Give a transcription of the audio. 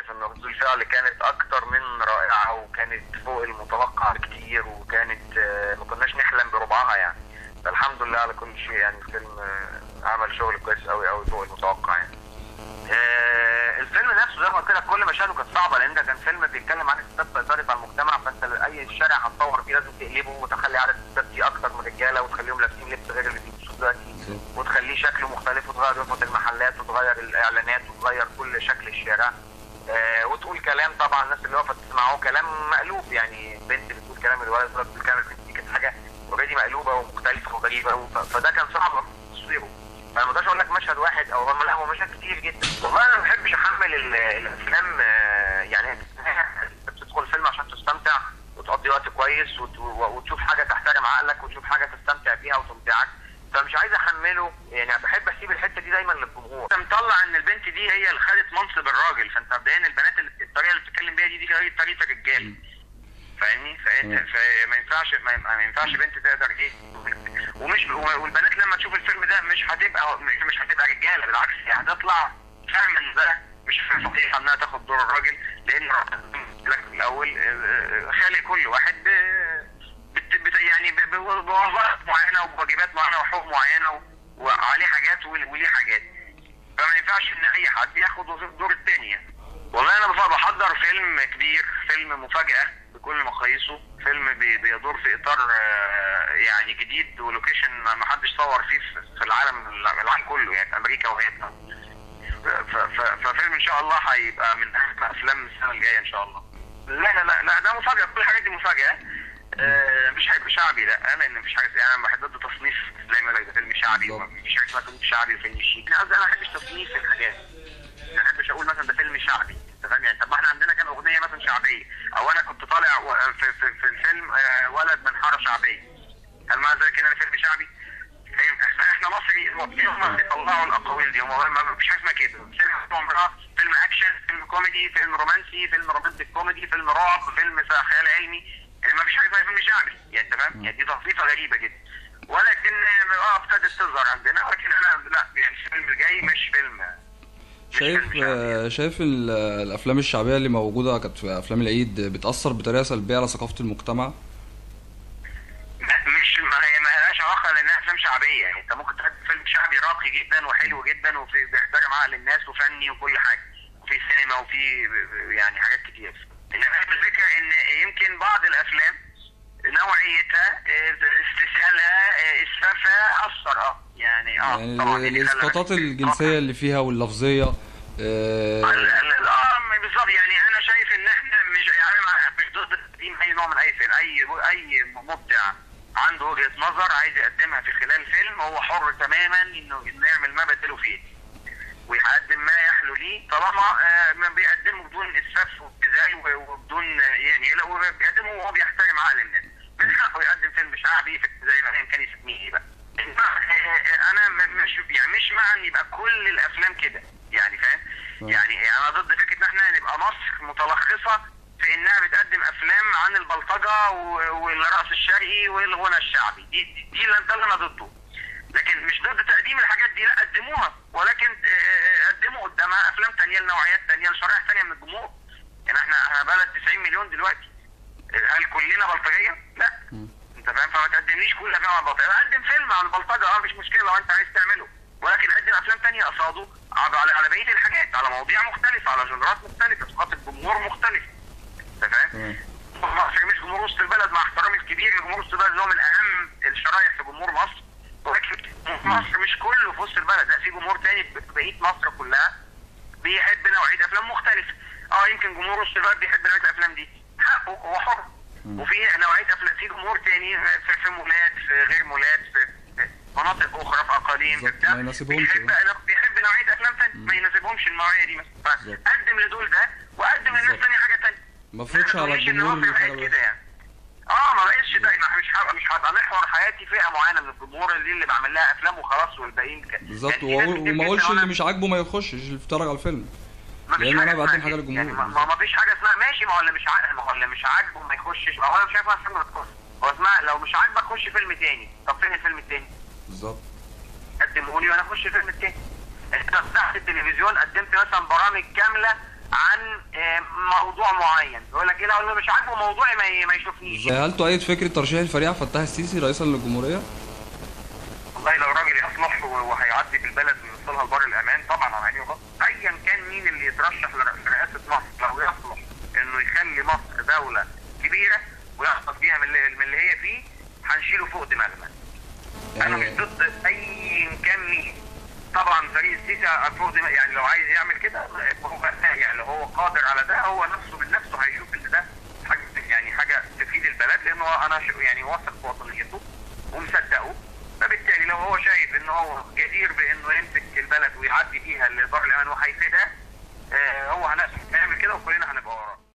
شايف ان ردود الفعل كانت اكتر من رائعه وكانت فوق المتوقع بكتير وكانت آه، ما كناش نحلم بربعها يعني فالحمد لله على كل شيء يعني الفيلم آه، عمل شغل كويس قوي قوي فوق المتوقع يعني آه، الفيلم نفسه زي ما قلت لك كل مشاهده كانت صعبه لان ده كان فيلم بيتكلم عن الستات سيطرت على المجتمع فانت اي شارع هتصور فيه لازم تقلبه وتخلي عدد الستات فيه اكتر من رجاله وتخليهم لابسين لبس غير اللي بيلبسوه دلوقتي وتخليه شكله مختلف وتغير يفط المحلات وتغير الاعلانات وتغير كل شكل الشارع آه وتقول كلام طبعا الناس اللي واقفه تسمعه كلام مقلوب يعني بنت بتقول كلام الولد الولد بتقول كلام البنت دي كانت حاجه اوريدي مقلوبه ومختلفه وغريبه وف- فده كان صعب تصويره فانا ما اقدرش اقول لك مشهد واحد او هم لا هو مشاهد كتير جدا والله انا ما بحبش احمل ال- الافلام آه، يعني انت بتدخل الفيلم عشان تستمتع وتقضي وقت كويس وت- وتشوف حاجه تحترم عقلك وتشوف حاجه تستمتع بيها وتمتعك فمش عايز احمله يعني بحب اسيب الحته دي دايما للجمهور انت مطلع ان البنت دي هي اللي خدت منصب الراجل فانت مبدئيا البنات اللي الطريقه اللي بتتكلم بيها دي دي طريقه طريقه الرجال فاهمني فانت فما ينفعش ما ما ينفعش بنت تقدر دي ومش والبنات لما تشوف الفيلم ده مش هتبقى مش هتبقى رجاله بالعكس هي هتطلع فاهمه ان ده مش في صحيح انها تاخد دور الراجل لان لك في الاول آه، خالق كل واحد ب- بت بت يعني ب- ب- بوظائف معينه وبواجبات معينه وحقوق معينه و- وعليه حاجات ول- وليه حاجات فما ينفعش ان اي حد ياخد دور التانية والله انا بف- بحضر فيلم كبير فيلم مفاجأة بكل مقاييسه فيلم بي- بيدور في اطار آه، يعني جديد ولوكيشن ما ما حدش صور فيه في- في العالم العالم كله يعني في امريكا وفيتنام ف- ف- ففيلم ان شاء الله هيبقى من اهم افلام السنه الجايه ان شاء الله لا لا لا, لا ده مفاجاه كل الحاجات دي مفاجاه آه، مش هيبقى شعبي لا لان مفيش حاجه يعني انا بحب ضد تصنيف زي ما يقول لك ده فيلم شعبي بالظبط. مفيش حاجه اسمها فيلم شعبي وفيلم شيك انا قصدي انا ما بحبش تصنيف الحاجات ما بحبش اقول مثلا ده فيلم شعبي انت فاهم يعني طب ما احنا عندنا كان اغنيه مثلا شعبيه او انا كنت طالع و- في, في, في الفيلم آه، ولد من حاره شعبيه هل معنى ذلك ان انا فيلم شعبي؟ فاهم احنا احنا مصري هم بيطلعوا الاقاويل دي هم ما فيش حاجه اسمها كده فيلم عمرها فيلم اكشن فيلم كوميدي فيلم رومانسي فيلم رومانتيك كوميدي فيلم رعب فيلم خيال علمي يعني ما فيش حاجه اسمها فيلم شعبي يعني انت فاهم يعني دي تصنيفه غريبه جدا ولكن اه ابتدت تظهر عندنا ولكن انا لا يعني الفيلم الجاي مش فيلم مش شايف فيلم شعبي. آه، شايف ال- الافلام الشعبيه اللي موجوده كانت في افلام العيد بتاثر بطريقه سلبيه على ثقافه المجتمع مش ما هي ما لهاش علاقه لانها افلام شعبيه يعني انت ممكن تقدم فيلم شعبي راقي جدا وحلو جدا وفي بيحترم عقل الناس وفني وكل حاجه وفي سينما وفي يعني حاجات كتير انما الفكره ان يمكن بعض الافلام نوعيتها آه، استسهالها آه، اسفافها اثر اه يعني اه يعني طبعا ال- دي خلت- الاسقاطات الجنسيه اللي فيها واللفظيه آه، ال- ال- اه بالظبط يعني انا شايف ان احنا مش يعني أنا مش ضد تقديم اي نوع من اي فيلم اي اي مبدع عنده وجهه نظر عايز يقدمها في خلال فيلم هو حر تماما انه إنه يعمل ما بدله فيه ويقدم ما يحلو ليه طالما آه، ما بيقدمه بدون اسفاف وابتذال و- وبدون آه، يعني لا هو بيقدمه وهو بيحترم عقل الناس من حقه يقدم فيلم شعبي في- زي ما كان يسميه ايه بقى إنما، آه، آه، انا م- مش يعني مش مع ان يبقى كل الافلام كده يعني فاهم يعني انا ضد فكره ان احنا نبقى مصر متلخصه في انها بتقدم افلام عن البلطجه و- والرقص الشرقي والغنى الشعبي دي دي, دي اللي ده اللي انا ضده لكن مش ضد تقديم الحاجات دي لا قدموها ولكن آه، قدموا قدامها افلام تانية لنوعيات تانية لشرائح تانية من الجمهور يعني احنا احنا بلد 90 مليون دلوقتي هل كلنا بلطجيه؟ لا انت فاهم فما تقدمليش كل افلام عن البلطجه قدم فيلم عن البلطجه اه مش مشكله لو انت عايز تعمله ولكن قدم افلام تانية قصاده على على على بقيه الحاجات على مواضيع مختلفه على جنرات مختلفه ثقافه جمهور مختلفه انت فاهم؟ تمام. مصر مش جمهور وسط البلد مع احترامي الكبير لجمهور وسط البلد اللي هو من اهم الشرايح في جمهور مصر ولكن مصر مش كله في وسط البلد لا في جمهور تاني في بقيه مصر كلها بيحب نوعيه افلام مختلفه اه يمكن جمهور وسط البلد بيحب نوعيه الافلام دي حقه هو حر وفي نوعيه افلام في جمهور تاني في, في مولات في غير مولات في, في مناطق اخرى في اقاليم في بالظبط، بتاع ما يناسبهمش. بيحب بيحب نوعيه افلام تانية ما يناسبهمش النوعيه دي مثلا بالظبط. قدم لدول ده وقدم للناس بالظبط. تانية حاجه تانية ما فرضش على تقوليش إن الجمهور مصر اللي بقت حاجه كده يعني اه ما بقتش ده ما مش هبقى مش هبقى محور حياتي فئه معينه من الجمهور اللي اللي بعمل لها افلام وخلاص والباقيين ك- بالظبط يعني في ناس وأقول- كتير وما جداً اقولش اللي وأنا- مش عاجبه ما يخشش اللي يتفرج على الفيلم ما فيش لأن أنا حاجة بقدم اسمها حاجة كده. للجمهور. يعني ما- ما ما فيش حاجه اسمها ماشي ما هو اللي مش عاجبه ما هو اللي مش عاجبه ما يخشش ما هو انا مش عارف فيلم ما تخش هو اسمها لو مش عاجبك خش فيلم تاني طب فين الفيلم التاني؟ بالظبط قدمه لي وانا اخش الفيلم التاني انت فتحت التلفزيون قدمت مثلا برامج كامله عن آه، موضوع معين يقول لك ايه لو اللي مش عاجبه موضوعي ما ي- ما يشوفنيش هل تؤيد فكره ترشيح الفريق عبد الفتاح السيسي رئيسا للجمهوريه؟ والله لو راجل يصلح و- وهيعدي بالبلد ويوصلها لبر الامان طبعا على عيني وغطى ايا كان مين اللي يترشح لر- لرئاسه مصر لو يصلح انه يخلي مصر دوله كبيره ويحفظ بيها من اللي, من اللي هي فيه هنشيله فوق دماغنا انا مش يعني ضد اي كان مين طبعا فريق السيسي فوق دماغ يعني لو عايز يعمل كده هو يعني